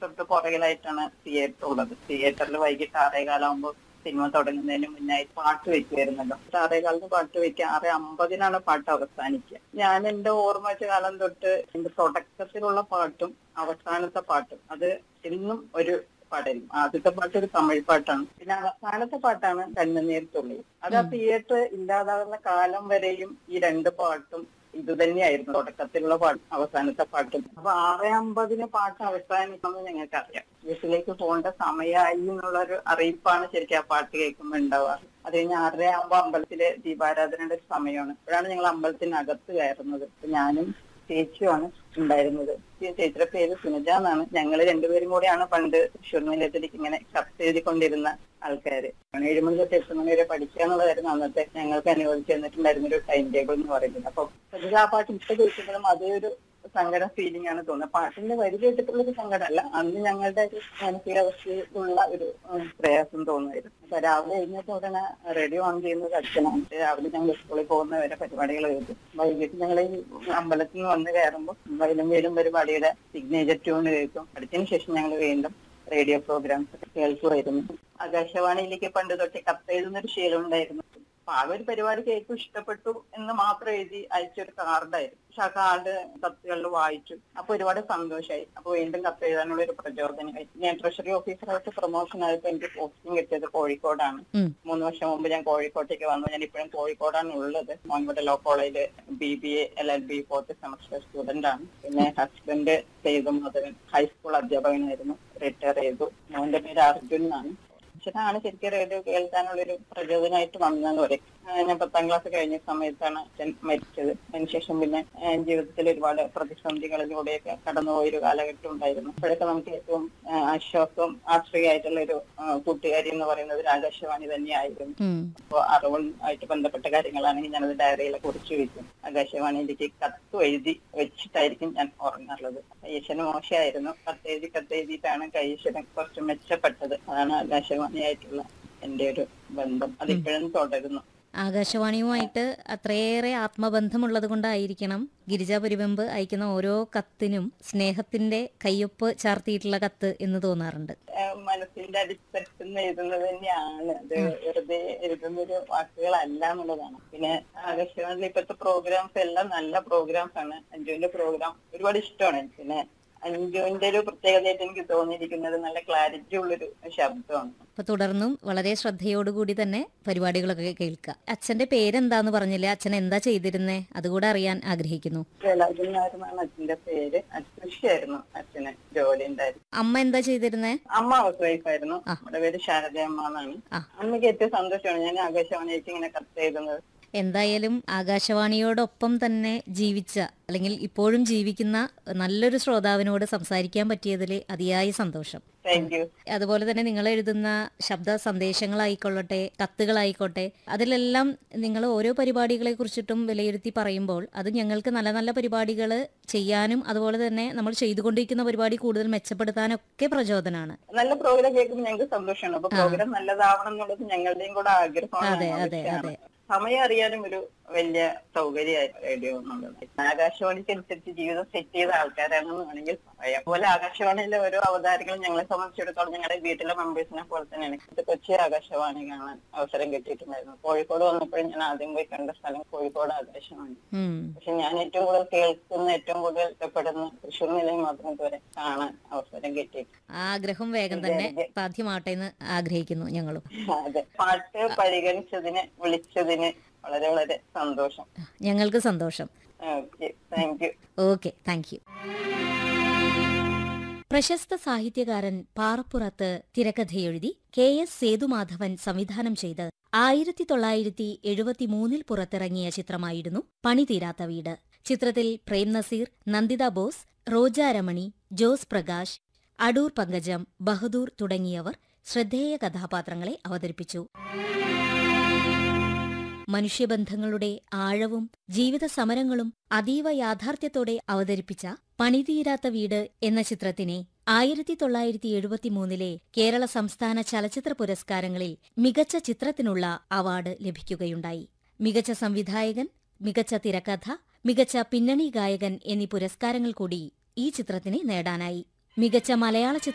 തൊട്ട് പുറകിലായിട്ടാണ് തിയേറ്റർ ഉള്ളത് തിയേറ്ററിൽ വൈകിട്ട് ആറേകാലാകുമ്പോൾ സിനിമ തുടങ്ങുന്നതിന് മുന്നായി പാട്ട് വെക്കുമായിരുന്നല്ലോ ആറേകാലിന് പാട്ട് വെക്കുക ആറ് അമ്പതിനാണ് പാട്ട് അവസാനിക്കുക ഞാൻ എന്റെ ഓർമ്മ വെച്ച കാലം തൊട്ട് എന്റെ തുടക്കത്തിലുള്ള പാട്ടും അവസാനത്തെ പാട്ടും അത് എന്നും ഒരു പാടായിരുന്നു ആദ്യത്തെ പാട്ട് ഒരു തമിഴ് പാട്ടാണ് പിന്നെ അവസാനത്തെ പാട്ടാണ് കണ്ണുനീർ തുള്ളി അത് ആ തിയേറ്റർ ഇല്ലാതാകുന്ന കാലം വരെയും ഈ രണ്ട് പാട്ടും ഇത് തന്നെയായിരുന്നു തുടക്കത്തിലുള്ള പാട്ട് അവസാനത്തെ പാട്ടും അപ്പൊ ആറ് അമ്പതിന് പാട്ട് അവസാനിക്കുമെന്ന് ഞങ്ങൾക്ക് അറിയാം വീട്ടിലേക്ക് പോകേണ്ട സമയമായി എന്നുള്ള ഒരു അറിയിപ്പാണ് ശരിക്കും ആ പാട്ട് കേൾക്കുമ്പോൾ ഉണ്ടാവാറ് അത് കഴിഞ്ഞ് ആറര ആകുമ്പോൾ അമ്പലത്തിലെ ദീപാരാധനയുടെ ഒരു സമയമാണ് അപ്പോഴാണ് ഞങ്ങൾ അമ്പലത്തിനകത്ത് കയറുന്നത് അപ്പൊ ഞാനും ചേച്ചിയുമാണ് ഉണ്ടായിരുന്നത് ഈ ചേച്ചിയുടെ പേര് സുനിജ എന്നാണ് ഞങ്ങൾ രണ്ടുപേരും കൂടിയാണ് പണ്ട് തൃശ്ശൂർ നിലയത്തിലേക്ക് ഇങ്ങനെ ചർച്ച ചെയ്തുകൊണ്ടിരുന്ന ആൾക്കാര് ഏഴ് മണി തൊട്ട് എട്ട് മണി വരെ പഠിക്കുക എന്നുള്ളതായിരുന്നു അന്നത്തെ ഞങ്ങൾക്ക് അനുവദിച്ചു തന്നിട്ടുണ്ടായിരുന്ന ഒരു ടൈം ടേബിൾ എന്ന് പറയുന്നത് അപ്പൊ പൊതുവെ ആ പാട്ട് ഇപ്പൊ കേൾക്കുമ്പോഴും അതേ ഒരു സങ്കടം ഫീലിംഗ് ആണ് തോന്നുന്നത് പാട്ടിന്റെ വരി കേട്ടിട്ടുള്ള ഒരു സങ്കടമല്ല അന്ന് ഞങ്ങളുടെ ഒരു മാനസികാവസ്ഥയിലുള്ള ഒരു ഉം, പ്രയാസം തോന്നുമായിരുന്നു അപ്പൊ രാവിലെ എഴുന്നേറ്റ് ഉടനെ റേഡിയോ ഓൺ ചെയ്യുന്നത് അച്ഛനാണ് രാവിലെ ഞങ്ങൾ സ്കൂളിൽ പോകുന്നവരെ പരിപാടികൾ എഴുതും വൈകിട്ട് ഞങ്ങൾ ഈ അമ്പലത്തിൽ നിന്ന് വന്ന് കയറുമ്പോൾ വയലും വേലും പരിപാടിയുടെ സിഗ്നേച്ചർ ട്യൂൺ കേൾക്കും പഠിച്ചതിന് ശേഷം ഞങ്ങൾ വീണ്ടും റേഡിയോ പ്രോഗ്രാംസ് കേൾക്കുമായിരുന്നു ആകാശവാണിയിലേക്ക് പണ്ട് തൊട്ട് കത്തെഴുതുന്ന ഒരു ശീലം ഉണ്ടായിരുന്നു അപ്പൊ ആ ഒരു പരിപാടി കേൾക്കും ഇഷ്ടപ്പെട്ടു എന്ന് മാത്രം എഴുതി അയച്ചൊരു കാർഡായിരുന്നു പക്ഷെ ആ കാർഡ് കത്തുകളിൽ വായിച്ചു അപ്പൊ ഒരുപാട് സന്തോഷമായി അപ്പൊ വീണ്ടും കത്ത് എഴുതാനുള്ള ഒരു പ്രചോദനമായി ഞാൻ ട്രഷറി ഓഫീസറായിട്ട് പ്രൊമോഷൻ ആയപ്പോ എനിക്ക് പോസ്റ്റിംഗ് കിട്ടിയത് കോഴിക്കോടാണ് ഉം. മൂന്ന് വർഷം മുമ്പ് ഞാൻ കോഴിക്കോട്ടേക്ക് വന്നു ഞാൻ ഇപ്പോഴും കോഴിക്കോടാണ് ഉള്ളത് മോൻകുട്ട ലോ കോളേജില് B B A L L B fourth semester student ആണ് പിന്നെ ഹസ്ബൻഡ് സേതു മാധവൻ ഹൈസ്കൂൾ അധ്യാപകനായിരുന്നു റിട്ടയർ ചെയ്തു മോന്റെ പേര് അർജുൻ എന്നാണ് അച്ഛനാണ് ശരിക്കും റേഡിയോ കേൾക്കാനുള്ളൊരു പ്രചോദനമായിട്ട് വന്നതെന്ന് പറയും ആ, ഞാൻ പത്താം ക്ലാസ് കഴിഞ്ഞ സമയത്താണ് അച്ഛൻ മരിച്ചത് അതിനുശേഷം പിന്നെ ആ, ജീവിതത്തിൽ ഒരുപാട് പ്രതിസന്ധികളിലൂടെയൊക്കെ കടന്നുപോയ ഒരു കാലഘട്ടം ഉണ്ടായിരുന്നു അപ്പോഴൊക്കെ നമുക്ക് ഏറ്റവും ആ, ആശ്വാസവും ആശ്രയമായിട്ടുള്ള ഒരു ആ, കൂട്ടുകാരി എന്ന് പറയുന്നത് ഒരു ആകാശവാണി തന്നെയായിരുന്നു ഉം. അപ്പോൾ അറിവുമായിട്ട് ബന്ധപ്പെട്ട കാര്യങ്ങളാണെങ്കിൽ ഞാനത് ഡയറിയിൽ കുറിച്ച് വെക്കും ആകാശവാണിയിലേക്ക് കത്ത് എഴുതി വെച്ചിട്ടായിരിക്കും ഞാൻ ഉറങ്ങാറുള്ളത് ഈശ്വരൻ മോശമായിരുന്നു കത്ത് എഴുതി കത്ത് എഴുതിയിട്ടാണ് കൈശ്വരൻ കുറച്ച് മെച്ചപ്പെട്ടത് അതാണ് ആകാശവാണിയായിട്ടുള്ള എന്റെ ഒരു ബന്ധം അതിപ്പോഴും തുടരുന്നു ആകാശവാണിയുമായിട്ട് അത്രയേറെ ആത്മബന്ധമുള്ളത് കൊണ്ടായിരിക്കണം ഗിരിജ പരിവെമ്പ് അയക്കുന്ന ഓരോ കത്തിനും സ്നേഹത്തിന്റെ കയ്യൊപ്പ് ചാർത്തിയിട്ടുള്ള കത്ത് എന്ന് തോന്നാറുണ്ട് ആ, മനസ്സിന്റെ അടിത്തട്ടിൽ നിന്ന് എഴുതുന്നത് തന്നെയാണ് അത് വെറുതെ എഴുതുന്ന ഒരു വാക്കുകളല്ല എന്നുള്ളതാണ് പിന്നെ ആകാശവാണിയിലെ ഇപ്പോഴത്തെ പ്രോഗ്രാംസ് എല്ലാം നല്ല പ്രോഗ്രാംസ് ആണ് അഞ്ജുവിന്റെ പ്രോഗ്രാം ഒരുപാട് ഇഷ്ടമാണ് എനിക്ക്. പിന്നെ അഞ്ജുവിന്റെ ഒരു പ്രത്യേകതയായിട്ട് എനിക്ക് തോന്നിയിരിക്കുന്നത് നല്ല ക്ലാരിറ്റി ഉള്ളൊരു ശബ്ദമാണ് അപ്പൊ തുടർന്നും വളരെ ശ്രദ്ധയോടുകൂടി തന്നെ പരിപാടികളൊക്കെ കേൾക്കുക അച്ഛന്റെ പേരെന്താന്ന് പറഞ്ഞില്ലേ അച്ഛൻ എന്താ ചെയ്തിരുന്നേ അതുകൂടെ അറിയാൻ ആഗ്രഹിക്കുന്നു വേലാജൻ നായരെന്നാണ് അച്ഛന്റെ പേര് കൃഷിയായിരുന്നു അച്ഛന് ജോലി ഉണ്ടായിരുന്നു അമ്മ എന്താ ചെയ്തിരുന്നേ അമ്മ ഹൗസ് വൈഫ് ആയിരുന്നു നമ്മുടെ പേര് ശാരദയമ്മ എന്നാണ് ആ. അമ്മയ്ക്ക് ഏറ്റവും സന്തോഷമാണ് ഞാൻ ആകാശവാണിക്ക് ഇങ്ങനെ കത്ത് എഴുതുന്നത് എന്തായാലും ആകാശവാണിയോടൊപ്പം തന്നെ ജീവിച്ച അല്ലെങ്കിൽ ഇപ്പോഴും ജീവിക്കുന്ന നല്ലൊരു ശ്രോതാവിനോട് സംസാരിക്കാൻ പറ്റിയതിൽ അതിയായ സന്തോഷം താങ്ക് യു അതുപോലെ തന്നെ നിങ്ങൾ എഴുതുന്ന ശബ്ദ സന്ദേശങ്ങളായിക്കൊള്ളട്ടെ കത്തുകളായിക്കോട്ടെ അതിലെല്ലാം നിങ്ങൾ ഓരോ പരിപാടികളെ കുറിച്ചിട്ടും വിലയിരുത്തി പറയുമ്പോൾ അത് ഞങ്ങൾക്ക് നല്ല നല്ല പരിപാടികൾ ചെയ്യാനും അതുപോലെ തന്നെ നമ്മൾ ചെയ്തുകൊണ്ടിരിക്കുന്ന പരിപാടി കൂടുതൽ മെച്ചപ്പെടുത്താനൊക്കെ പ്രചോദനമാണ് നല്ല പ്രോഗ്രാം കേൾക്കുമ്പോൾ ഞങ്ങൾക്ക് സന്തോഷമാണ് അപ്പൊ പ്രോഗ്രാം നല്ലതാവണം എന്നുള്ളത് ഞങ്ങളുടെയും കൂടെ ആഗ്രഹമാണ് അതെ, അതെ, ആവശ്യമാണ്. അതെ. സമയം അറിയാനും ഒരു വലിയ സൗകര്യമായി റേഡിയോ എന്നുള്ളത് ആകാശവാണിക്ക് അനുസരിച്ച് ജീവിതം സെറ്റ് ചെയ്ത ആൾക്കാരാണെന്ന് വേണമെങ്കിൽ പറയാം അതുപോലെ ആകാശവാണിയിലെ ഓരോ അവതാരങ്ങളും ഞങ്ങളെ സംബന്ധിച്ചിടത്തോളം ഞങ്ങളുടെ വീട്ടിലെ മെമ്പേഴ്സിനെ പോലെ തന്നെയാണ് ഇത് കൊച്ചി ആകാശവാണി കാണാൻ അവസരം കിട്ടിയിട്ടുണ്ടായിരുന്നു കോഴിക്കോട് വന്നപ്പോഴും ഞാൻ ആദ്യം പോയി കണ്ട സ്ഥലം കോഴിക്കോട് ആകാശവാണി ഉം. പക്ഷെ ഞാൻ ഏറ്റവും കൂടുതൽ കേൾക്കുന്ന ഏറ്റവും കൂടുതൽ ഇഷ്ടപ്പെടുന്ന തൃശ്ശൂർ നിലയം മാത്രം ഇതുവരെ കാണാൻ അവസരം കിട്ടിയിട്ടുണ്ട് ആ ആഗ്രഹം വേഗം തന്നെ സാധ്യമാട്ടെ എന്ന് ആഗ്രഹിക്കുന്നു ഞങ്ങളും അതെ പാട്ട് പരിഗണിച്ചതിന് വിളിച്ചതിന് വളരെ വളരെ സന്തോഷം ഞങ്ങൾക്ക് സന്തോഷം okay thank you okay thank you പ്രശസ്ത സാഹിത്യകാരൻ പാറപ്പുറത്ത് തിരക്കഥയെഴുതി കെ എസ് സേതുമാധവൻ സംവിധാനം ചെയ്ത് ആയിരത്തി തൊള്ളായിരത്തി എഴുപത്തിമൂന്നിൽ പുറത്തിറങ്ങിയ ചിത്രമായിരുന്നു പണിതീരാത്ത വീട് ചിത്രത്തിൽ പ്രേം നസീർ നന്ദിത ബോസ് റോജ രമണി ജോസ് പ്രകാശ് അടൂർ പങ്കജം ബഹദൂർ തുടങ്ങിയവർ ശ്രദ്ധേയ കഥാപാത്രങ്ങളെ അവതരിപ്പിച്ചു മനുഷ്യബന്ധങ്ങളുടെ ആഴവും ജീവിത സമരങ്ങളും അതീവ യാഥാർത്ഥ്യത്തോടെ അവതരിപ്പിച്ച പണിതീരാത്ത വീട് എന്ന ചിത്രത്തിനെ ആയിരത്തി തൊള്ളായിരത്തി എഴുപത്തിമൂന്നിലെ കേരള സംസ്ഥാന ചലച്ചിത്ര പുരസ്കാരങ്ങളിൽ മികച്ച ചിത്രത്തിനുള്ള അവാർഡ് ലഭിക്കുകയുണ്ടായി മികച്ച സംവിധായകൻ മികച്ച തിരക്കഥ മികച്ച പിന്നണി ഗായകൻ എന്നീ പുരസ്കാരങ്ങൾ കൂടി ഈ ചിത്രത്തിന് നേടാനായി മികച്ച മലയാള